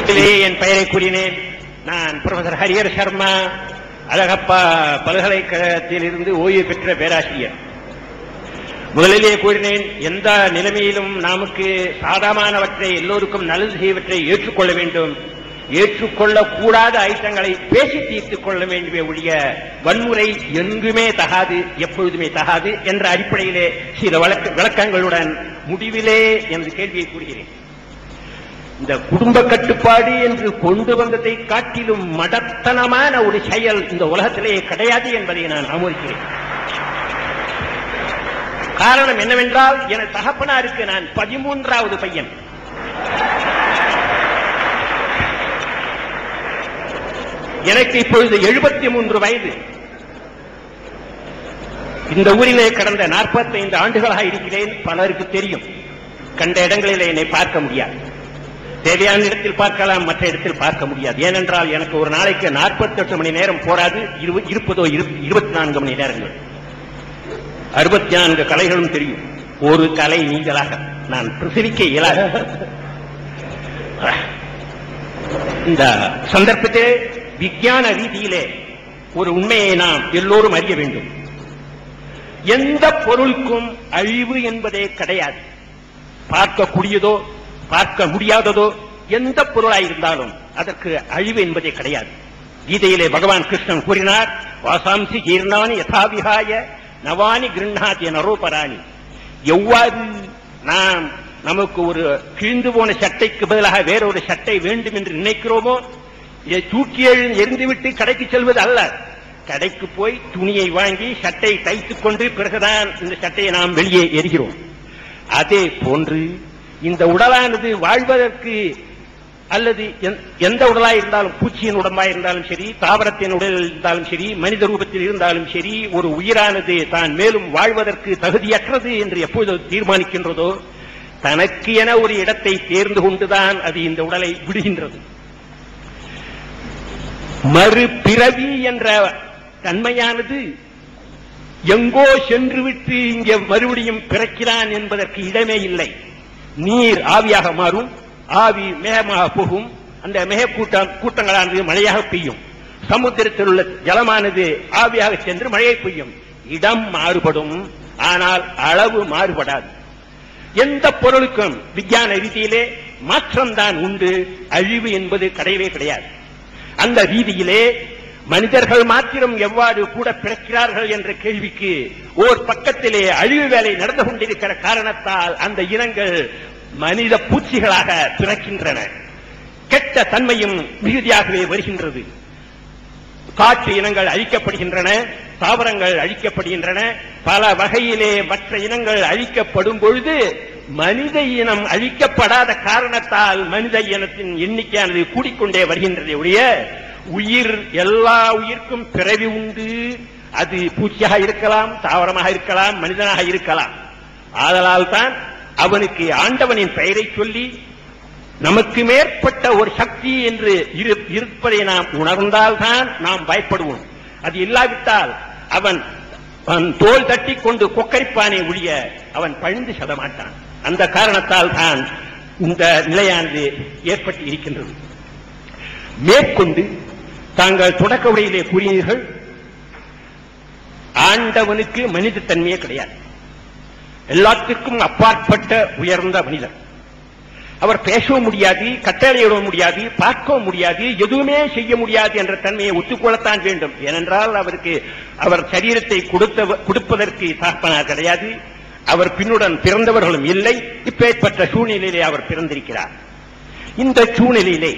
முதலிலே என் பெயரை கூறினேன் நான் ப்ரொஃபசர் ஹரிஹர் சர்மா அழகப்பா பல்கலைக்கழகத்தில் இருந்து ஓய்வு பெற்ற பேராசிரியர் முதலிலே கூறினேன் எந்த நிலைமையிலும் நமக்கு சாதமானவற்றை எல்லோருக்கும் நல்லது செய்வற்றை ஏற்றுக்கொள்ள வேண்டும் ஏற்றுக்கொள்ளக்கூடாத ஐட்டங்களை பேசி தீர்த்துக் கொள்ள வேண்டுமே ஒழிய வன்முறை எங்குமே தகாது எப்பொழுதுமே தகாது என்ற அடிப்படையிலே சில வழக்க விளக்கங்களுடன் முடிவிலே எனது கேள்வியை கூறுகிறேன் இந்த குடும்ப கட்டுப்பாடு என்று கொண்டு வந்ததை காட்டிலும் மடத்தனமான ஒரு செயல் இந்த உலகத்திலேயே கிடையாது என்பதை நான் ஆமோதிக்கிறேன் காரணம் என்னவென்றால் என தகப்பனாருக்கு நான் பதிமூன்றாவது பையன் எனக்கு இப்பொழுது எழுபத்தி மூன்று வயது இந்த ஊரிலே கடந்த 45 ஆண்டுகளாக இருக்கிறேன் பலருக்கு தெரியும் கண்ட இடங்களிலே என்னை பார்க்க முடியாது தேவையான இடத்தில் பார்க்கலாம் மற்ற இடத்தில் பார்க்க முடியாது ஏனென்றால் எனக்கு ஒரு நாளைக்கு 48 மணி நேரம் போராது இரு- இருப்பதோ இருபத்தி நான்கு மணி நேரங்கள் அறுபத்தி நான்கு கலைகளும் தெரியும் ஒரு கலை நீங்களாக நான் பிரசவிக்க இயலாது இந்த சந்தர்ப்பத்திலே விஞ்ஞான ரீதியிலே ஒரு உண்மையை நாம் எல்லோரும் அறிய வேண்டும் எந்த பொருளுக்கும் அழிவு என்பதே கிடையாது பார்க்கக்கூடியதோ பார்க்க முடியாததோ எந்த பொருளாயிருந்தாலும் அதற்கு அழிவு என்பதே கிடையாது கீதையிலே பகவான் கிருஷ்ணன் கூறினார் வாசாம்சி ஜீர்ணானி யதாவிகாய நவானி கிருண்ணாத்திய நரோபராணி எவ்வாறு நாம் நமக்கு ஒரு கிழிந்து போன சட்டைக்கு பதிலாக வேறொரு சட்டை வேண்டும் என்று நினைக்கிறோமோ இதை தூக்கி எழு- எறிந்துவிட்டு கடைக்கு செல்வது அல்ல கடைக்கு போய் துணியை வாங்கி சட்டை தைத்துக் கொண்டு பிறகுதான் இந்த சட்டையை நாம் வெளியே எரிகிறோம் அதே போன்று இந்த உடலானது வாழ்வதற்கு அல்லது எந்- எந்த உடலாய் இருந்தாலும் பூச்சியின் உடம்பாய் இருந்தாலும் சரி தாவரத்தின் உடலில் இருந்தாலும் சரி மனித ரூபத்தில் இருந்தாலும் சரி ஒரு உயிரானது தான் மேலும் வாழ்வதற்கு தகுதியற்றது என்று எப்பொழுது தீர்மானிக்கின்றதோ தனக்கு என ஒரு இடத்தை தேர்ந்து கொண்டுதான் அது இந்த உடலை விடுகின்றது மறுபிறவி என்ற தன்மையானது எங்கோ சென்றுவிட்டு இங்கே மறுபடியும் பிறக்கிறான் என்பதற்கு இடமே இல்லை நீர் ஆவியாக மாறும் ஆவி மேகமாக போகும் அந்த மேகக்கூட்டம் கூட்டங்களானது மழையாக பெய்யும் சமுத்திரத்தில் உள்ள ஜலமானது ஆவியாக சென்று மழையை பெய்யும் இடம் மாறுபடும் ஆனால் அளவு மாறுபடாது எந்த பொருளுக்கும் விஞ்ஞான ரீதியிலே மாற்றம்தான் உண்டு அழிவு என்பது கிடையவே கிடையாது அந்த ரீதியிலே மனிதர்கள் மாத்திரம் எவ்வாறு கூட பிறக்கிறார்கள் என்ற கேள்விக்கு ஓர் பக்கத்திலே அழிவு வேலை நடந்து கொண்டிருக்கிற காரணத்தால் அந்த இனங்கள் மனித பூச்சிகளாக பிறக்கின்றன கெட்ட தன்மையும் மிகுதியாகவே வருகின்றது காட்டு இனங்கள் அழிக்கப்படுகின்றன தாவரங்கள் அழிக்கப்படுகின்றன பல வகையிலே மற்ற இனங்கள் அழிக்கப்படும் பொழுது மனித இனம் அழிக்கப்படாத காரணத்தால் மனித இனத்தின் எண்ணிக்கையானது கூடிக்கொண்டே வருகின்றதை ஒழிய உயிர் எல்லா உயிர்க்கும் பிறவி உண்டு அது பூச்சியாக இருக்கலாம் தாவரமாக இருக்கலாம் மனிதனாக இருக்கலாம் ஆதலால் தான் அவனுக்கு ஆண்டவனின் பெயரை சொல்லி நமக்கு மேற்பட்ட ஒரு சக்தி என்று இரு- இருப்பதை நாம் உணர்ந்தால்தான் நாம் பயப்படுவோம் அது இல்லாவிட்டால் அவன் அவன் தோல் தட்டி கொண்டு கொக்கரிப்பானே ஒழிய அவன் பழிந்து செல்ல மாட்டான் அந்த காரணத்தால் தான் இந்த நிலையானது ஏற்பட்டு இருக்கின்றது மேற்கொண்டு தாங்கள் தொடக்க உரையிலே கூறினீர்கள் ஆண்டவனுக்கு மனித தன்மையே கிடையாது எல்லாத்துக்கும் அப்பாற்பட்ட உயர்ந்த மனிதர் அவர் பேசவும் முடியாது கட்டளையிட முடியாது பார்க்கவும் முடியாது எதுவுமே செய்ய முடியாது என்ற தன்மையை ஒத்துக்கொள்ளத்தான் வேண்டும் ஏனென்றால் அவருக்கு அவர் சரீரத்தை கொடுத்த கொடுப்பதற்கு தாப்பனார் கிடையாது அவர் பின்னுடன் பிறந்தவர்களும் இல்லை இப்பேற்பட்ட சூழ்நிலையிலே அவர் பிறந்திருக்கிறார் இந்த சூழ்நிலையிலே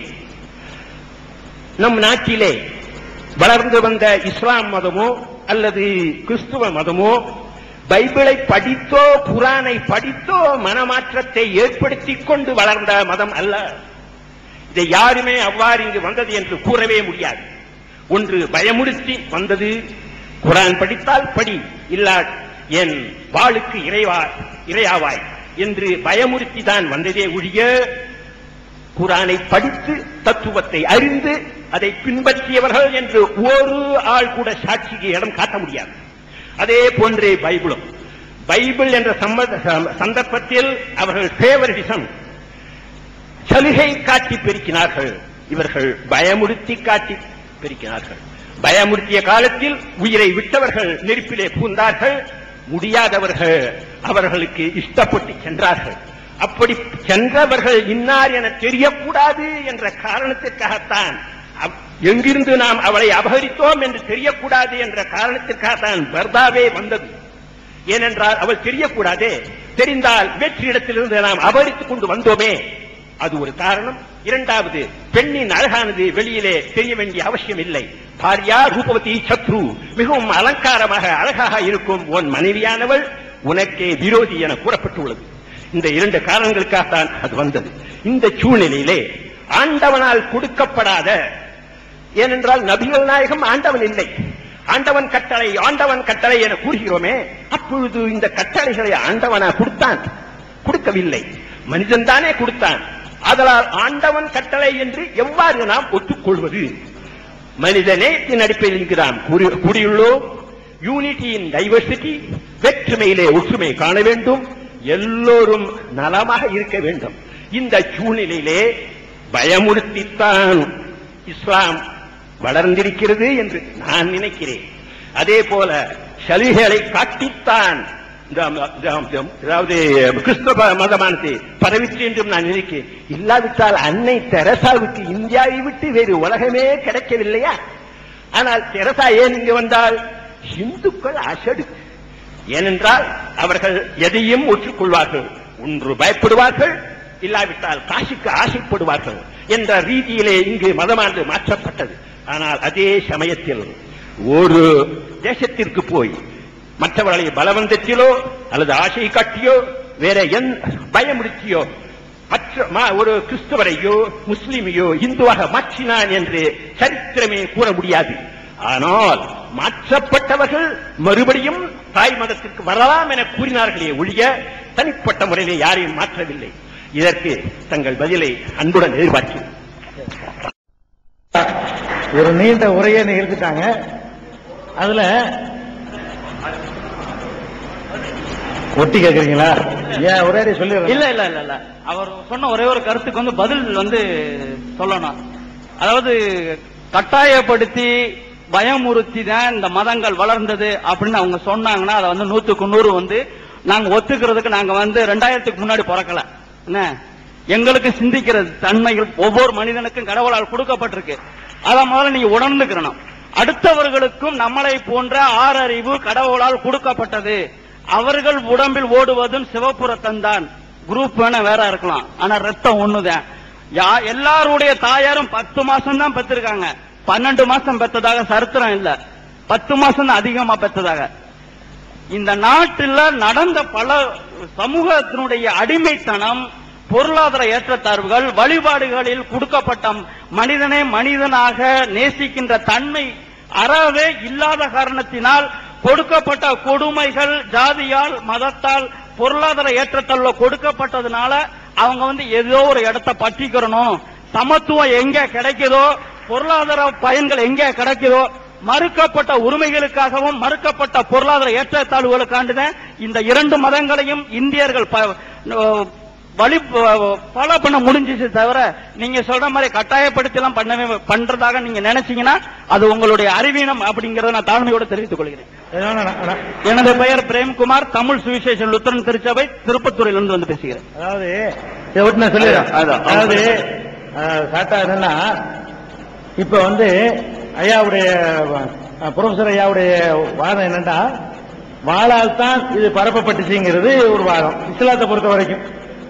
நம் நாட்டிலே வளர்ந்து வந்த இஸ்லாம் மதமோ அல்லது கிறிஸ்துவ மதமோ பைபிளை படித்தோ குரானை படித்தோ மனமாற்றத்தை ஏற்படுத்திக் கொண்டு வளர்ந்த மதம் அல்ல இதை யாருமே அவ்வாறு இங்கு வந்தது என்று கூறவே முடியாது ஒன்று பயமுறுத்தி வந்தது குரான் படித்தால் படி இல்லா என் வாளுக்கு இறைவா இறையாவாய் என்று பயமுறுத்தி தான் வந்ததே ஒழிய குரானை படித்து தத்துவத்தை அறிந்து அதை பின்பற்றியவர்கள் என்று ஒரு ஆள் கூட சாட்சிக்கு இடம் காட்ட முடியாது அதே போன்றே பைபிளும் பைபிள் என்ற சம்மத- ச- சந்தர்ப்பத்தில் அவர்கள் ஃபேவரிட்டிசம் சலுகை காட்டி பெருக்கினார்கள் இவர்கள் பயமுறுத்தி காட்டி பெருக்கினார்கள் பயமுறுத்திய காலத்தில் உயிரை விட்டவர்கள் நெருப்பிலே பூந்தார்கள் முடியாதவர்கள் அவர்களுக்கு இஷ்டப்பட்டு சென்றார்கள் அப்படி சென்றவர்கள் இன்னார் என தெரியக்கூடாது என்ற காரணத்திற்காகத்தான் அவ்- எங்கிருந்து நாம் அவளை அபகரித்தோம் என்று தெரியக்கூடாது என்ற காரணத்திற்காகத்தான் பர்தாவே வந்தது ஏனென்றால் அவள் தெரியக்கூடாதே தெரிந்தால் வெற்றிடத்திலிருந்து நாம் அபகரித்துக் கொண்டு வந்தோமே அது ஒரு காரணம் இரண்டாவது பெண்ணின் அழகானது வெளியிலே தெரிய வேண்டிய அவசியம் இல்லை பாரியா ரூபவதி சத்ரு மிகவும் அலங்காரமாக அழகாக இருக்கும் உன் மனைவியானவள் உனக்கே விரோதி என கூறப்பட்டுள்ளது இந்த இரண்டு காரணங்களுக்காகத்தான் அது வந்தது இந்த சூழ்நிலையிலே ஆண்டவனால் கொடுக்கப்படாத ஏனென்றால் நபிகள் நாயகம் ஆண்டவன் இல்லை ஆண்டவன் கட்டளை ஆண்டவன் கட்டளை என கூறுகிறோமே அப்பொழுது இந்த கட்டளைகளை ஆண்டவனா கொடுத்தான் கொடுக்கவில்லை மனிதன் தானே கொடுத்தான் அதனால் ஆண்டவன் கட்டளை என்று எவ்வாறு நாம் ஒத்துக்கொள்வது மனிதனே அடிப்படையில் இங்கு நாம் கூறி- கூறியுள்ளோம் யூனிட்டி இன் டைவர்சிட்டி வேற்றுமையிலே ஒற்றுமை காண வேண்டும் எல்லோரும் நலமாக இருக்க வேண்டும் இந்த சூழ்நிலையிலே பயமுறுத்தித்தான் இஸ்லாம் வளர்ந்திருக்கிறது என்று நான் நினைக்கிறேன் அதே போல சலுகைகளை காட்டித்தான் இந்த ம- இந்த- இந்த- அதாவது கிறிஸ்தவ மதமானது பரவிற்று என்றும் நான் நினைக்கிறேன் இல்லாவிட்டால் அன்னை தெரசாவுக்கு இந்தியாவை விட்டு வேறு உலகமே கிடைக்கவில்லையா ஆனால் தெரசா ஏன் இங்கு வந்தால் இந்துக்கள் அசடு ஏனென்றால் அவர்கள் எதையும் ஒற்றுக்கொள்வார்கள் ஒன்று பயப்படுவார்கள் இல்லாவிட்டால் காசுக்கு ஆசைப்படுவார்கள் என்ற ரீதியிலே இங்கு மதமானது மாற்றப்பட்டது ஆனால் அதே சமயத்தில் ஒரு தேசத்திற்கு போய் மற்றவர்களை பலவந்தத்திலோ அல்லது ஆசை காட்டியோ வேற என் பயமுறுத்தியோ மற்ற மா- ஒரு கிறிஸ்தவரையோ முஸ்லிமையோ இந்துவாக மாற்றினான் என்று சரித்திரமே கூற முடியாது ஆனால் மாற்றப்பட்டவர்கள் மறுபடியும் தாய் மதத்திற்கு வரலாம் என கூறினார்களே ஒழிய தனிப்பட்ட முறையிலே யாரையும் மாற்றவில்லை இதற்கு தங்கள் பதிலை அன்புடன் எதிர்பார்க்கிறேன் ஒரு நீண்ட உரையை நிகழ்த்திட்டாங்க அதுல ஒட்டி கேக்குறீங்களா ஏன் ஒரே சொல்லி இல்ல இல்ல இல்ல இல்ல அவர் சொன்ன ஒரே ஒரு கருத்துக்கு வந்து பதில் வந்து சொல்லணும் அதாவது கட்டாயப்படுத்தி பயமுறுத்தி தான் இந்த மதங்கள் வளர்ந்தது அப்படின்னு அவங்க சொன்னாங்கன்னா அதை வந்து நூத்துக்கு நூறு வந்து நாங்க ஒத்துக்கிறதுக்கு நாங்க வந்து ரெண்டாயிரத்துக்கு முன்னாடி பிறக்கல என்ன எங்களுக்கு சிந்திக்கிற தன்மைகள் ஒவ்வொரு மனிதனுக்கும் கடவுளால் கொடுக்கப்பட்டிருக்கு அதை முதல்ல நீங்க உணர்ந்துக்கிறணும் அடுத்தவர்களுக்கும் நம்மளை போன்ற ஆறறிவு கடவுளால் கொடுக்கப்பட்டது அவர்கள் உடம்பில் ஓடுவதும் சிவப்பு ரத்தம் தான் குரூப் வேணா வேற இருக்கலாம் ஆனா ரத்தம் ஒண்ணுதான் யா எல்லாருடைய தாயாரும் பத்து மாசம் தான் பெற்றிருக்காங்க பன்னெண்டு மாசம் பெற்றதாக சரித்திரம் இல்ல பத்து மாசம் தான் அதிகமா பெற்றதாக இந்த நாட்டில் நடந்த பல சமூகத்தினுடைய அடிமைத்தனம் பொருளாதார ஏற்றத்தாழ்வுகள் வழிபாடுகளில் கொடுக்கப்பட்ட மனிதனை மனிதனாக நேசிக்கின்ற தன்மை அறவே இல்லாத காரணத்தினால் கொடுக்கப்பட்ட கொடுமைகள் ஜாதியால் மதத்தால் பொருளாதார ஏற்றத்தாழ்வு கொடுக்கப்பட்டதுனால அவங்க வந்து ஏதோ ஒரு இடத்தை பற்றிக்கிறணும் சமத்துவம் எங்க கிடைக்குதோ பொருளாதார பயன்கள் எங்க கிடைக்குதோ மறுக்கப்பட்ட உரிமைகளுக்காகவும் மறுக்கப்பட்ட பொருளாதார ஏற்றத்தாழ்வுகளுக்காண்டுதான் இந்த இரண்டு மதங்களையும் இந்தியர்கள் ப- அஹ் வழி ஃபாலோ பண்ண முடிஞ்சிச்சு தவிர நீங்க சொல்ற மாதிரி கட்டாயப்படுத்தி எல்லாம் பண்ணவே பண்றதாக நீங்க நினைச்சீங்கன்னா அது உங்களுடைய அறிவீனம் அப்படிங்கறத நான் தாழ்மையோட தெரிவித்துக் கொள்கிறேன் எனது பெயர் பிரேம்குமார் தமிழ் சுவிசேஷன் லுத்தரன் திருச்சபை திருப்பத்தூரிலிருந்து வந்து பேசுகிறேன் அதாவது இதை விட்டு நான் சொல்லிடுறேன் அதான். அதாவது அஹ், சாட்டா என்னன்னா இப்ப வந்து ஐயாவுடைய அஹ், புரொஃபசர் ஐயாவுடைய வாதம் என்னன்னா வாளால் தான் இது பரப்பப்பட்டுச்சுங்கிறது ஒரு வாதம் இஸ்லாத்தை பொறுத்த வரைக்கும்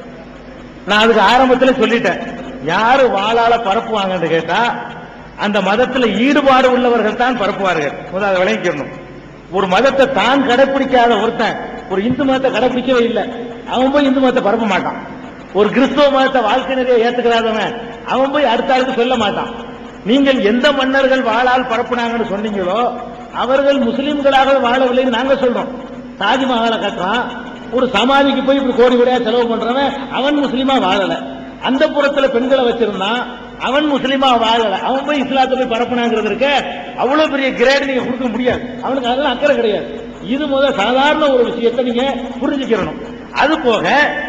நான் அதுக்கு ஆரம்பத்துல சொல்லிட்டேன் யாரு வாளால பரப்புவாங்கன்னு கேட்டா அந்த மதத்துல ஈடுபாடு உள்ளவர்கள் தான் பரப்புவார்கள் முதல்ல அதை விளங்கிக்கணும் ஒரு மதத்தை தான் கடைபிடிக்காத ஒருத்தன் ஒரு இந்து மதத்தை கடைபிடிக்கவே இல்லை அவன் போய் இந்து மதத்தை பரப்ப மாட்டான் ஒரு கிறிஸ்தவ மதத்தை வாழ்க்கை நிறைய ஏத்துக்கிறாதவன் அவன் போய் அடுத்த ஆளுக்கு சொல்ல மாட்டான் நீங்கள் எந்த மன்னர்கள் வாளால் பரப்புனாங்கன்னு சொன்னீங்களோ அவர்கள் முஸ்லிம்களாக வாழவில்லைன்னு நாங்க சொல்றோம் தாஜ்மஹாலை கட்டுறான் ஒரு சமாதிக்கு போய் இப்படி கோடி கோடியா செலவு பண்றவன் அவன் முஸ்லீமா வாழல அந்த புறத்துல பெண்களை வச்சிருந்தான் அவன் முஸ்லீமா வாழல அவன் போய் இஸ்லாத்தை போய் பரப்புனாங்கிறது இருக்க அவ்வளவு பெரிய கிரேட் நீங்க கொடுக்க முடியாது அவனுக்கு அதெல்லாம் அக்கறை கிடையாது இது முதல் சாதாரண ஒரு விஷயத்தை நீங்க புரிஞ்சுக்கிறணும் அது போக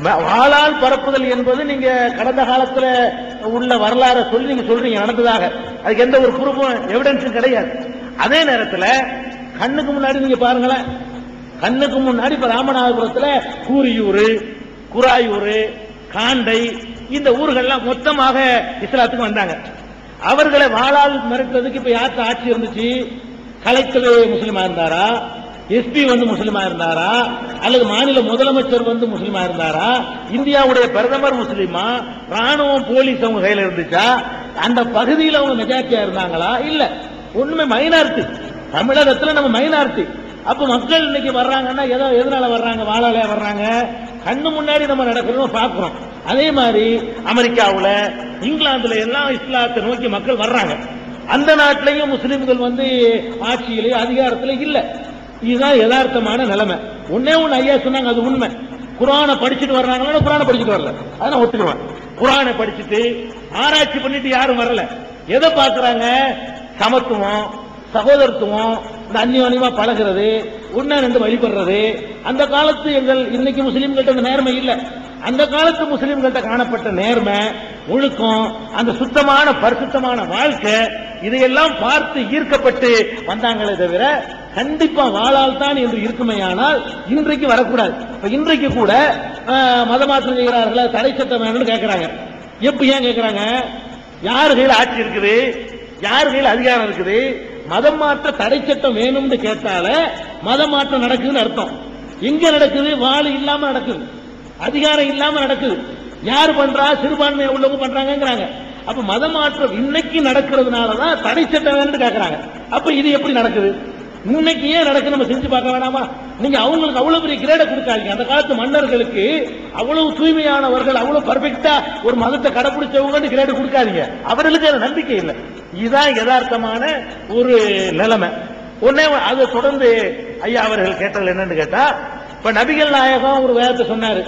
ம- வாளால் பரப்புதல் என்பது நீங்க கடந்த காலத்துல உள்ள வரலாறை சொல்லி நீங்க சொல்றீங்க நடந்ததாக அதுக்கு எந்த ஒரு ப்ரூஃபும் எவிடன்ஸும் கிடையாது அதே நேரத்துல கண்ணுக்கு முன்னாடி நீங்க பாருங்களேன் கண்ணுக்கு முன்னாடி இப்ப ராமநாதபுரத்துல கூரியூர் குராயூர் காண்டை இந்த ஊர்கள்லாம் மொத்தமாக இஸ்லாத்துக்கு வந்தாங்க அவர்களை வாளால் மிரட்டுறதுக்கு இப்ப யார்கிட்ட ஆட்சி இருந்துச்சு கலெக்டர் முஸ்லிமா இருந்தாரா எஸ்பி வந்து முஸ்லிமா இருந்தாரா அல்லது மாநில முதலமைச்சர் வந்து முஸ்லிமா இருந்தாரா இந்தியாவுடைய பிரதமர் முஸ்லிமா ராணுவம் போலீஸ் அவங்க கையில இருந்துச்சா அந்த பகுதியில் அவங்க மெஜாரிட்டியா இருந்தாங்களா இல்ல ஒண்ணுமே மைனாரிட்டி தமிழகத்துல நம்ம மைனாரிட்டி அப்ப மக்கள் இன்னைக்கு வர்றாங்கன்னா ஏதோ எதனால வர்றாங்க வாழால வர்றாங்க கண்ணு முன்னாடி நம்ம நடக்கிறோம் பார்க்கிறோம் அதே மாதிரி அமெரிக்காவுல இங்கிலாந்துல எல்லாம் இஸ்லாத்தை நோக்கி மக்கள் வர்றாங்க அந்த நாட்டிலையும் முஸ்லிம்கள் வந்து ஆட்சியிலே அதிகாரத்துல இல்ல இதுதான் யதார்த்தமான நிலைமை ஒன்னே ஒண்ணு ஐயா சொன்னாங்க அது உண்மை குரானை படிச்சுட்டு வர்றாங்களா குரானை படிச்சுட்டு வரல அதை நான் ஒத்துக்குவேன் குரானை படிச்சுட்டு ஆராய்ச்சி பண்ணிட்டு யாரும் வரல எதை பாக்குறாங்க சமத்துவம் சகோதரத்துவம் இந்த அந்நியோன்யமா பழகிறது ஒன்னா ரெண்டு வழிபடுறது அந்த காலத்து எங்கள் இன்னைக்கு முஸ்லீம்கள்ட்ட அந்த நேர்மை இல்ல அந்த காலத்து முஸ்லீம்கள்ட்ட காணப்பட்ட நேர்மை ஒழுக்கம் அந்த சுத்தமான பரிசுத்தமான வாழ்க்கை இதையெல்லாம் பார்த்து ஈர்க்கப்பட்டு வந்தாங்களே தவிர கண்டிப்பா வாழால் தான் என்று இருக்குமேயானால் இன்றைக்கு வரக்கூடாது இப்ப இன்றைக்கு கூட ஆஹ், மதமாற்றம் செய்கிறார்களா தடை சட்டம் வேணும்னு கேட்கிறாங்க எப்ப ஏன் கேட்கிறாங்க யார் கையில் ஆட்சி இருக்குது யார் கையில் அதிகாரம் இருக்குது மதம் மாற்ற தடை சட்டம் வேணும்னு கேட்டால மதம் மாற்றம் நடக்குதுன்னு அர்த்தம் எங்க நடக்குது வாள் இல்லாம நடக்குது அதிகாரம் இல்லாம நடக்குது யார் பண்றா சிறுபான்மை உள்ளவங்க பண்றாங்கங்கிறாங்க அப்ப மத மாற்றம் இன்னைக்கு நடக்கிறதுனாலதான் தடை சட்டம் வேணும்னு கேக்குறாங்க அப்ப இது எப்படி நடக்குது இன்னைக்கு ஏன் நடக்கு நம்ம செஞ்சு பார்க்க வேணாமா நீங்க அவங்களுக்கு அவ்வளவு பெரிய கிரேட கொடுக்காதீங்க அந்த காலத்து மன்னர்களுக்கு அவ்வளவு தூய்மையானவர்கள் அவ்வளவு பர்ஃபெக்டா ஒரு மதத்தை கடைபிடிச்சவங்க கிரேடு கொடுக்காதீங்க அவர்களுக்கு அது நம்பிக்கை இல்லை இதுதான் யதார்த்தமான ஒரு நிலைமை உடனே அதை தொடர்ந்து ஐயா அவர்கள் கேட்டது என்னன்னு கேட்டா இப்ப நபிகள் நாயகம் ஒரு வேதத்தை சொன்னாரு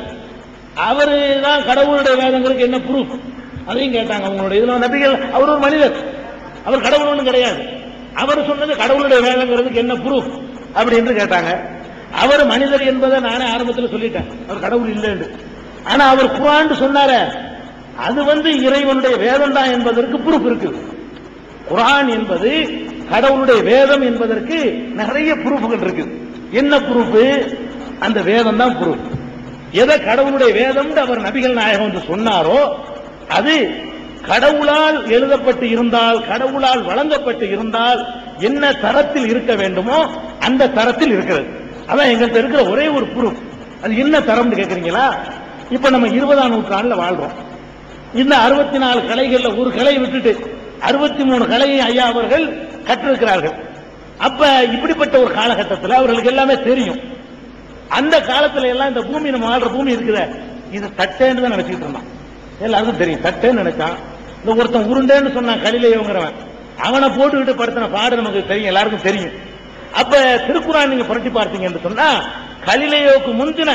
அவரு தான் கடவுளுடைய வேதங்களுக்கு என்ன ப்ரூஃப் அதையும் கேட்டாங்க அவங்களுடைய இதுல நபிகள் அவர் ஒரு மனிதர் அவர் கடவுள் ஒண்ணும் கிடையாது அவர் சொன்னது கடவுளுடைய வேதங்கிறதுக்கு என்ன ப்ரூஃப் அப்படின்னு கேட்டாங்க அவர் மனிதர் என்பதை நானே ஆரம்பத்தில் சொல்லிட்டேன் அவர் கடவுள் இல்லைன்னு ஆனா அவர் குரான் சொன்னாரே அது வந்து இறைவனுடைய வேதம் தான் என்பதற்கு ப்ரூஃப் இருக்குது குரான் என்பது கடவுளுடைய வேதம் என்பதற்கு நிறைய ப்ரூஃப்கள் இருக்கு என்ன ப்ரூஃப் அந்த வேதம் தான் ப்ரூஃப் எதை கடவுளுடைய வேதம் அவர் நபிகள் நாயகம் என்று சொன்னாரோ அது கடவுளால் எழுதப்பட்டு இருந்தால் கடவுளால் வழங்கப்பட்டு இருந்தால் என்ன தரத்தில் இருக்க வேண்டுமோ அந்த தரத்தில் இருக்கிறது அதான் எங்கள்கிட்ட இருக்கிற ஒரே ஒரு ப்ரூஃப் அது என்ன தரம்னு கேக்குறீங்களா இப்ப நம்ம இருபதாம் நூற்றாண்டுல வாழ்றோம் இந்த அறுபத்தி நாலு கலைகள்ல ஒரு கலையை விட்டுட்டு அறுபத்தி மூணு கலையை ஐயா அவர்கள் கற்றிருக்கிறார்கள் அப்ப இப்படிப்பட்ட ஒரு காலகட்டத்தில் அவர்களுக்கு எல்லாமே தெரியும் அந்த காலத்துல எல்லாம் இந்த பூமி நம்ம வாழ்ற பூமி இருக்குத இது தட்டேன்னு தான் நினைச்சிட்டு இருந்தான் எல்லாருக்கும் தெரியும் தட்டேன்னு நினைச்சான் இந்த ஒருத்தன் உருண்டேன்னு சொன்னான் கலிலையோங்கிறவன் அவனை போட்டுக்கிட்டு படுத்தின பாடு நமக்கு தெரியும் எல்லாருக்கும் தெரியும் அப்ப திருக்குறான் நீங்க புரட்டி பார்த்தீங்கன்னு சொன்னா கலிலையோக்கு முந்தின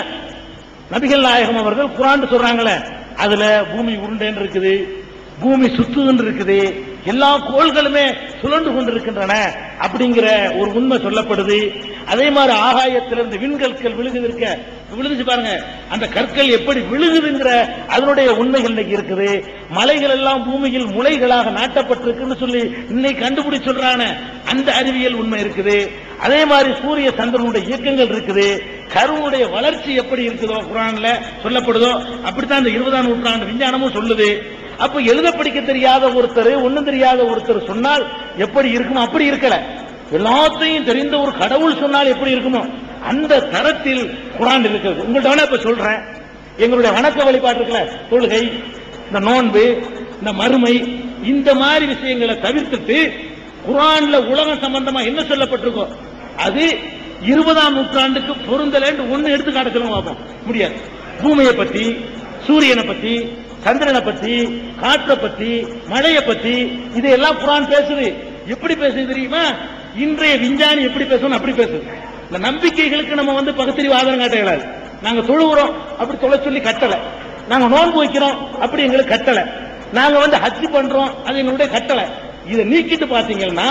நபிகள் நாயகம் அவர்கள் குரான் சொல்றாங்களே அதுல பூமி உருண்டேன்னு இருக்குது பூமி சுத்துதுன்னு இருக்குது எல்லா கோள்களுமே சுழண்டு கொண்டிருக்கின்றன அப்படிங்கிற ஒரு உண்மை சொல்லப்படுது அதே மாதிரி ஆகாயத்திலிருந்து விண்கற்கள் விழுகுதிருக்க விழுந்துச்சு பாருங்க அந்த கற்கள் எப்படி விழுகுதுங்கிற அதனுடைய உண்மைகள் இன்னைக்கு இருக்குது மலைகள் எல்லாம் பூமியில் முளைகளாக நாட்டப்பட்டிருக்குன்னு சொல்லி இன்னைக்கு கண்டுபிடி சொல்றான அந்த அறிவியல் உண்மை இருக்குது அதே மாதிரி சூரிய சந்திரனுடைய இயக்கங்கள் இருக்குது கருவுடைய வளர்ச்சி எப்படி இருக்குதோ குரான்ல சொல்லப்படுதோ அப்படித்தான் இந்த இருபதாம் நூற்றாண்டு விஞ்ஞானமும் சொல்லுது அப்ப எழுத படிக்க தெரியாத ஒருத்தர் ஒண்ணும் தெரியாத ஒருத்தர் சொன்னால் எப்படி இருக்குமோ அப்படி இருக்கல எல்லாத்தையும் தெரிந்த ஒரு கடவுள் சொன்னால் எப்படி இருக்குமோ அந்த தரத்தில் குரான் இருக்கிறது உங்கள்ட்ட வேணா இப்ப சொல்றேன் எங்களுடைய வணக்க வழிபாடு இருக்குல்ல தொழுகை இந்த நோன்பு இந்த மறுமை இந்த மாதிரி விஷயங்களை தவிர்த்துட்டு குரான்ல உலகம் சம்பந்தமா என்ன சொல்லப்பட்டிருக்கோ அது இருபதாம் நூற்றாண்டுக்கு பொருந்தலன்னு ஒண்ணு எடுத்து காட்ட சொல்லுங்க பார்ப்போம் முடியாது பூமியை பத்தி சூரியனை பத்தி சந்திரனை பத்தி காற்றை பத்தி மழையை பத்தி இதையெல்லாம் குரான் பேசுது எப்படி பேசுது தெரியுமா இன்றைய விஞ்ஞானி எப்படி பேசணும் அப்படி பேசுது இந்த நம்பிக்கைகளுக்கு நம்ம வந்து பகுத்தறிவு ஆதாரம் காட்ட இயலாது நாங்க தொழுகிறோம் அப்படி தொலை சொல்லி கட்டல நாங்க நோன்பு வைக்கிறோம் அப்படி எங்களுக்கு கட்டல நாங்க வந்து ஹஜ் பண்றோம் அது எங்களுடைய கட்டளை இதை நீக்கிட்டு பாத்தீங்கன்னா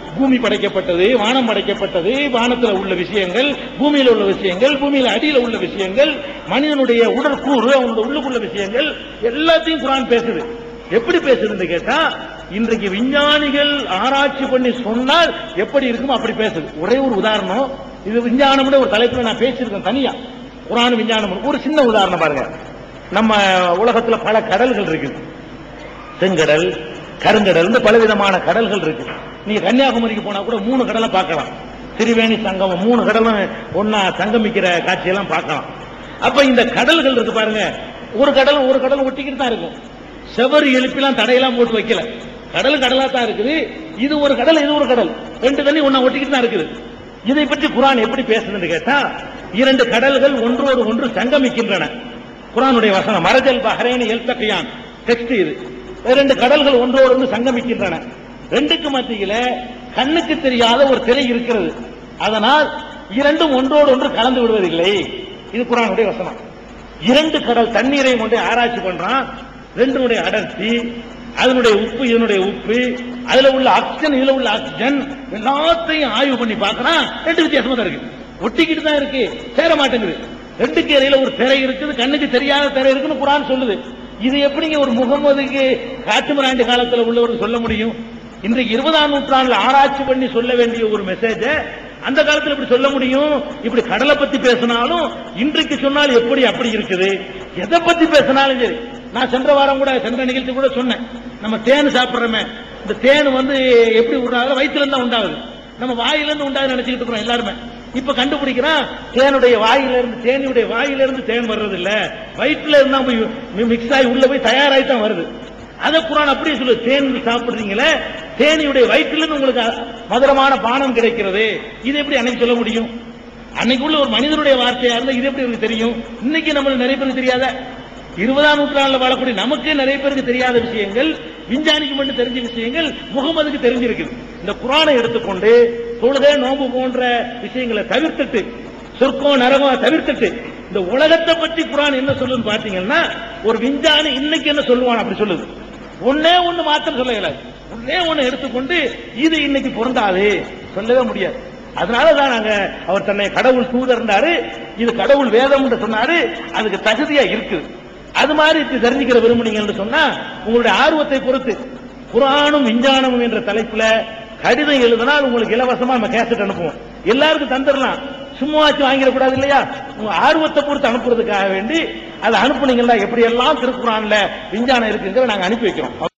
பூமி படைக்கப்பட்டது வானம் படைக்கப்பட்டது வானத்துல உள்ள விஷயங்கள் பூமியில உள்ள விஷயங்கள் பூமியில அடியில உள்ள விஷயங்கள் மனிதனுடைய உடற்கூறு அவனுடைய உள்ளுக்குள்ள விஷயங்கள் எல்லாத்தையும் குரான் பேசுது எப்படி பேசுதுன்னு கேட்டா இன்றைக்கு விஞ்ஞானிகள் ஆராய்ச்சி பண்ணி சொன்னால் எப்படி இருக்குமோ அப்படி பேசுது ஒரே ஒரு உதாரணம் இது விஞ்ஞானம்னு ஒரு தலைப்புல நான் பேசியிருக்கேன் தனியா குரான் விஞ்ஞானம் ஒரு சின்ன உதாரணம் பாருங்க நம்ம உலகத்துல பல கடல்கள் இருக்குது செங்கடல் கருங்கடல் பலவிதமான கடல்கள் இருக்கு நீங்க கன்னியாகுமரிக்கு போனா கூட மூணு கடலை பார்க்கலாம் திரிவேணி சங்கமம் மூணு கடலும் ஒன்னா சங்கமிக்கிற காட்சியெல்லாம் பார்க்கலாம் அப்ப இந்த கடல்கள் இருக்கு பாருங்க ஒரு கடல் ஒரு கடல் ஒட்டிக்கிட்டு தான் இருக்கும் செவரு எழுப்பிலாம் தடையெல்லாம் போட்டு வைக்கல கடல் கடலா தான் இருக்குது இது ஒரு கடல் இது ஒரு கடல் ரெண்டு தண்ணி ஒன்னா ஒட்டிக்கிட்டு தான் இருக்குது இதை பற்றி குரான் எப்படி பேசுதுன்னு கேட்டா இரண்டு கடல்கள் ஒன்றோடு ஒன்று சங்கமிக்கின்றன குரானுடைய வசனம் மரஜல் பஹரேனி எல்தகையான் டெக்ஸ்ட் இது இரண்டு கடல்கள் ஒன்றோடு ஒன்று சங்கமிக்கின்றன ரெண்டுக்கு மத்தியில கண்ணுக்கு தெரியாத ஒரு திரை இருக்கிறது அதனால் இரண்டும் ஒன்றோடு ஒன்று கலந்து விடுவதில்லை இது குரானுடைய வசனம் இரண்டு கடல் தண்ணீரை கொண்டு ஆராய்ச்சி பண்றான் ரெண்டுடைய அடர்த்தி அதனுடைய உப்பு இதனுடைய உப்பு அதுல உள்ள ஆக்சிஜன் இதுல உள்ள ஆக்சிஜன் எல்லாத்தையும் ஆய்வு பண்ணி பார்க்கறான் ரெண்டு வித்தியாசமா தான் இருக்கு ஒட்டிக்கிட்டு தான் இருக்கு சேர மாட்டேங்குது ரெண்டுக்கு இடையில ஒரு திரை இருக்குது கண்ணுக்கு தெரியாத திரை இருக்குன்னு குரான் சொல்லுது இது எப்படிங்க ஒரு முகமதுக்கு காட்டுமிராண்டி காலத்துல உள்ளவர் சொல்ல முடியும் இன்றைக்கு இருபதாம் நூற்றாண்டுல ஆராய்ச்சி பண்ணி சொல்ல வேண்டிய ஒரு மெசேஜ அந்த காலத்துல இப்படி சொல்ல முடியும் இப்படி கடலை பத்தி பேசினாலும் இன்றைக்கு சொன்னால் எப்படி அப்படி இருக்குது எதை பத்தி பேசினாலும் சரி நான் சென்ற வாரம் கூட சென்ற நிகழ்ச்சி கூட சொன்னேன் நம்ம தேன் சாப்பிடுறோமே இந்த தேன் வந்து எப்படி உண்டாகுது வயிற்றுல இருந்தா உண்டாகுது நம்ம வாயில இருந்து உண்டாகுது நினைச்சுக்கிட்டு இருக்கிறோம் எல்லாருமே இப்ப கண்டுபிடிக்கிறான் தேனுடைய வாயில இருந்து தேனியுடைய வாயில இருந்து தேன் வர்றது இல்ல வயிற்றுல இருந்தா போய் மிக்ஸ் ஆகி உள்ள போய் தயாராகி தான் வருது அத குரான் அப்படியே சொல்லு தேன் சாப்பிடுறீங்களே தேனியுடைய வயிற்றுல இருந்து உங்களுக்கு மதுரமான பானம் கிடைக்கிறது இது எப்படி அன்னைக்கு சொல்ல முடியும் அன்னைக்கு உள்ள ஒரு மனிதனுடைய வார்த்தையா இருந்தா இது எப்படி எனக்கு தெரியும் இன்னைக்கு நம்மளுக்கு நிறைய பேருக்கு தெரியாத இருபதாம் நூற்றாண்டுல வாழக்கூடிய நமக்கு நிறைய பேருக்கு தெரியாத விஷயங்கள் விஞ்ஞானிக்கு மட்டும் தெரிஞ்ச விஷயங்கள் முகமதுக்கு தெரிஞ்சிருக்குது இந்த குரானை எடுத்துக்கொண்டு தொழுகை நோம்பு போன்ற விஷயங்களை தவிர்த்துட்டு சொர்க்கம் நரகம் தவிர்த்துட்டு இந்த உலகத்தை பற்றி குரான் என்ன சொல்லுன்னு பாத்தீங்கன்னா ஒரு விஞ்ஞானி இன்னைக்கு என்ன சொல்லுவான் அப்படி சொல்லுது ஒன்னே ஒண்ணு மாத்திரம் சொல்ல இயலாது ஒன்னே ஒண்ணு எடுத்துக்கொண்டு இது இன்னைக்கு பொருந்தாது சொல்லவே முடியாது அதனாலதான் நாங்க அவர் தன்னை கடவுள் தூதர்னாரு இது கடவுள் வேதம் என்று சொன்னாரு அதுக்கு தகுதியா இருக்குது அது மாதிரி இது தெரிஞ்சுக்கிற விரும்புனீங்கன்னு சொன்னா உங்களுடைய ஆர்வத்தை பொறுத்து குரானும் விஞ்ஞானமும் என்ற தலைப்புல கடிதம் எழுதினால் உங்களுக்கு இலவசமா நம்ம கேசட் அனுப்புவோம் எல்லாருக்கும் தந்துடலாம் சும்மாச்சு வாங்கிடக்கூடாது இல்லையா உங்க ஆர்வத்தை பொறுத்து அனுப்புறதுக்காக வேண்டி அதை அனுப்புனீங்களா எப்படி எல்லாம் திருக்குறான்ல விஞ்ஞானம் இருக்குங்கிற நாங்க அனுப்பி வைக்கிறோம்